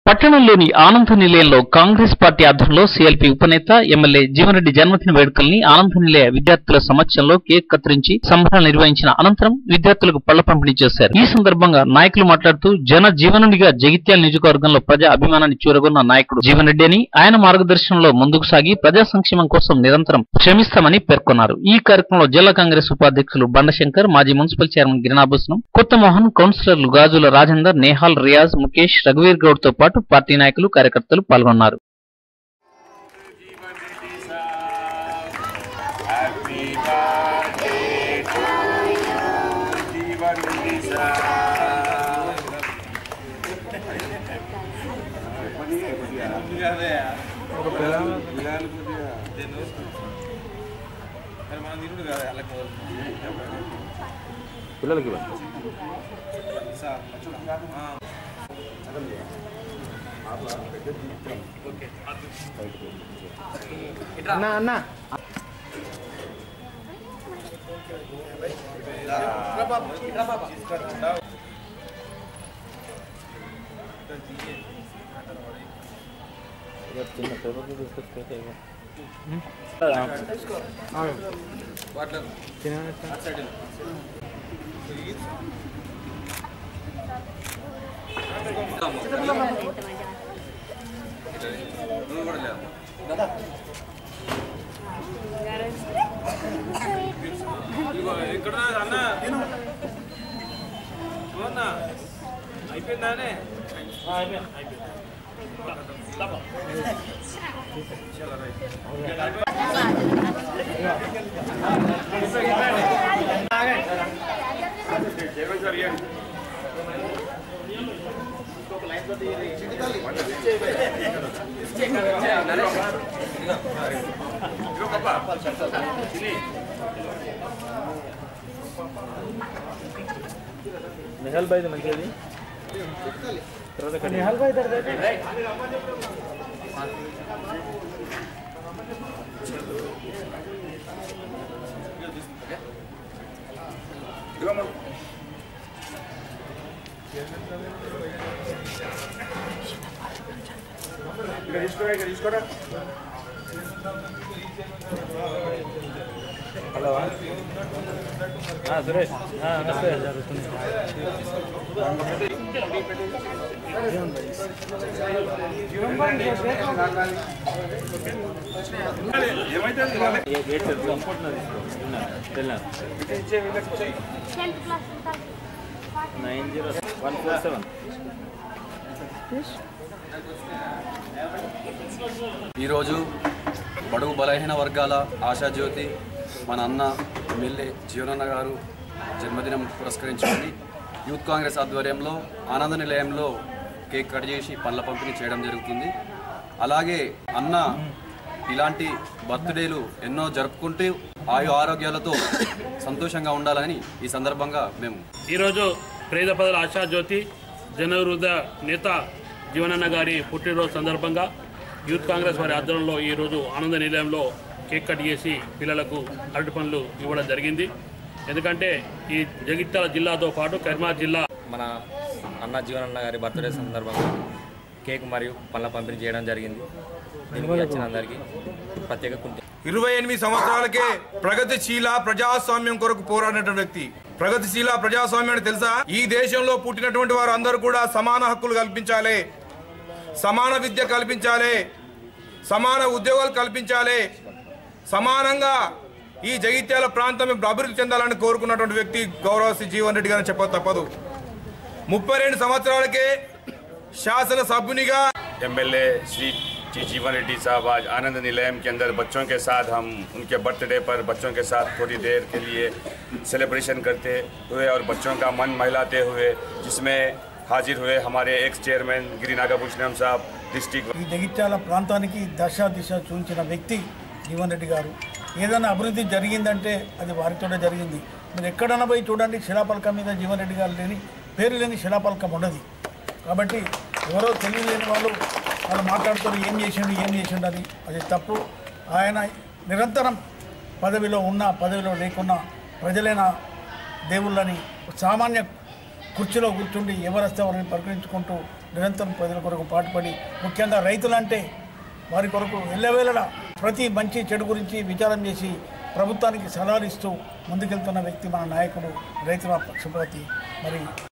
పట్టణంలోని ఆనంద నిలయంలో కాంగ్రెస్ పార్టీ ఆధ్వర్యంలో సీఎల్పీ ఉపనేత ఎమ్మెల్యే జీవన్రెడ్డి జన్మదిన వేడుకల్ని ఆనంద నిలయ విద్యార్థుల సమక్షంలో కేక్ కత్తిరించి సంబరాలు నిర్వహించిన అనంతరం విద్యార్థులకు పళ్ల పంపిణీ చేశారు ఈ సందర్భంగా నాయకులు మాట్లాడుతూ జన జీవనుడిగా జగిత్యాల నియోజకవర్గంలో ప్రజా అభిమానాన్ని చూరగొన్న నాయకుడు జీవన్ రెడ్డి అని ఆయన మార్గదర్శనంలో ముందుకు సాగి ప్రజా సంక్షేమం కోసం నిరంతరం శ్రమిస్తామని పేర్కొన్నారు ఈ కార్యక్రమంలో జిల్లా కాంగ్రెస్ ఉపాధ్యక్షులు బండశంకర్ మాజీ మున్సిపల్ చైర్మన్ గిరినాభూషణం కొత్త మోహన్ కౌన్సిలర్లు గాజుల రాజేందర్ నేహాల్ రియాజ్ ముఖేష్ రఘువీర్ గౌడ్ తో పాటు పార్టీ నాయకులు కార్యకర్తలు పాల్గొన్నారు Happy birthday to you, Jeevan Lisa. పిల్లలకి అన్న అన్న చిన్న పేపర్ తీసుకొచ్చి అయిపోయిందానే నిహాల్ బాయ్ మంచిది తర్వాత నిహాల్ బాయ్ ఇక్కడ తీసుకోరా ఇక్కడ తీసుకోరా హలో సురేష్ నమస్తే nine zero one four seven ఈరోజు బడుగు బలహీన వర్గాల ఆశాజ్యోతి మన అన్న ఎమ్మెల్యే జీవనన్న గారు జన్మదినం పురస్కరించుకొని యూత్ కాంగ్రెస్ ఆధ్వర్యంలో ఆనంద నిలయంలో కేక్ కట్ చేసి పండ్ల పంపిణీ చేయడం జరుగుతుంది అలాగే అన్న ఇలాంటి బర్త్డేలు ఎన్నో జరుపుకుంటూ ఆయు ఆరోగ్యాలతో సంతోషంగా ఉండాలని ఈ సందర్భంగా మేము ఈరోజు ప్రేద పదల ఆశాజ్యోతి జనవృద్ధ నేత జీవనన్న గారి పుట్టినరోజు సందర్భంగా యూత్ కాంగ్రెస్ వారి ఆధ్వర్యంలో ఈరోజు ఆనంద నిలయంలో కేక్ కట్ చేసి పిల్లలకు అరటి పండ్లు ఇవ్వడం జరిగింది ఎందుకంటే ఈ జగిత్యాల జిల్లాతో పాటు కరీంనగర్ జిల్లా మన అన్న జీవనన్న గారి బర్త్డే సందర్భంగా కేక్ మరియు పండ్ల పంపిణీ చేయడం జరిగింది దీనికి వచ్చిన అందరికీ ప్రత్యేక కుంటి ఇరవై ఎనిమిది సంవత్సరాలకే ప్రగతిశీల ప్రజాస్వామ్యం కొరకు పోరాడినటువంటి వ్యక్తి ప్రగతిశీల ప్రజాస్వామ్యం అంటే తెలుసా ఈ దేశంలో పుట్టినటువంటి వారు అందరూ కూడా సమాన హక్కులు కల్పించాలి సమాన విద్య కల్పించాలి సమాన ఉద్యోగాలు కల్పించాలి సమానంగా ఈ జగిత్యాల ప్రాంతం అభివృద్ధి చెందాలని కోరుకున్నటువంటి వ్యక్తి గౌరవ శ్రీ జీవన్ రెడ్డి గారిని చెప్ప తప్పదు ముప్పై రెండు సంవత్సరాలకే శాసన సభ్యునిగా एमएलए श्री जी जीवन रेड्डी साहब आज आनंद निलयम के अंदर बच्चों के साथ हम उनके बर्थडे पर बच्चों के साथ थोड़ी देर के लिए सेलिब्रेशन करते हुए और बच्चों का मन महिलाते हुए जिसमें हाजिर हुए हमारे एक्स चेयरमैन गिरी नागाभूषणम साहब डिस्ट्रिक्ट ఈ జగిత్యాల ప్రాంతానికి దశ దిశ చూపించిన వ్యక్తి జీవన్ రెడ్డి గారు ఏదైనా అభివృద్ధి జరిగిందంటే అది వారితోనే జరిగింది మీరు ఎక్కడన్నా పోయి చూడండి శిలాపలకం మీద జీవన్ రెడ్డి గారు లేని పేరు లేని శిలాపలకం ఉండదు కాబట్టి ఎవరో తెలియలేని వాళ్ళు వాళ్ళు మాట్లాడుతారు ఏం చేసిండు ఏం చేసిండు అని అది తప్పు ఆయన నిరంతరం పదవిలో ఉన్న పదవిలో లేకున్నా ప్రజలైన దేవుళ్ళని సామాన్య కుర్చీలో కూర్చుండి ఎవరు వస్తే వారిని పరిగణించుకుంటూ నిరంతరం ప్రజల కొరకు పాటుపడి ముఖ్యంగా రైతులంటే వారి కొరకు ఎల్లవేళలా ప్రతి మంచి చెడు గురించి విచారం చేసి ప్రభుత్వానికి సలహాలు ఇస్తూ ముందుకెళ్తున్న వ్యక్తి మన నాయకుడు రైతుల పక్షపాతి మరి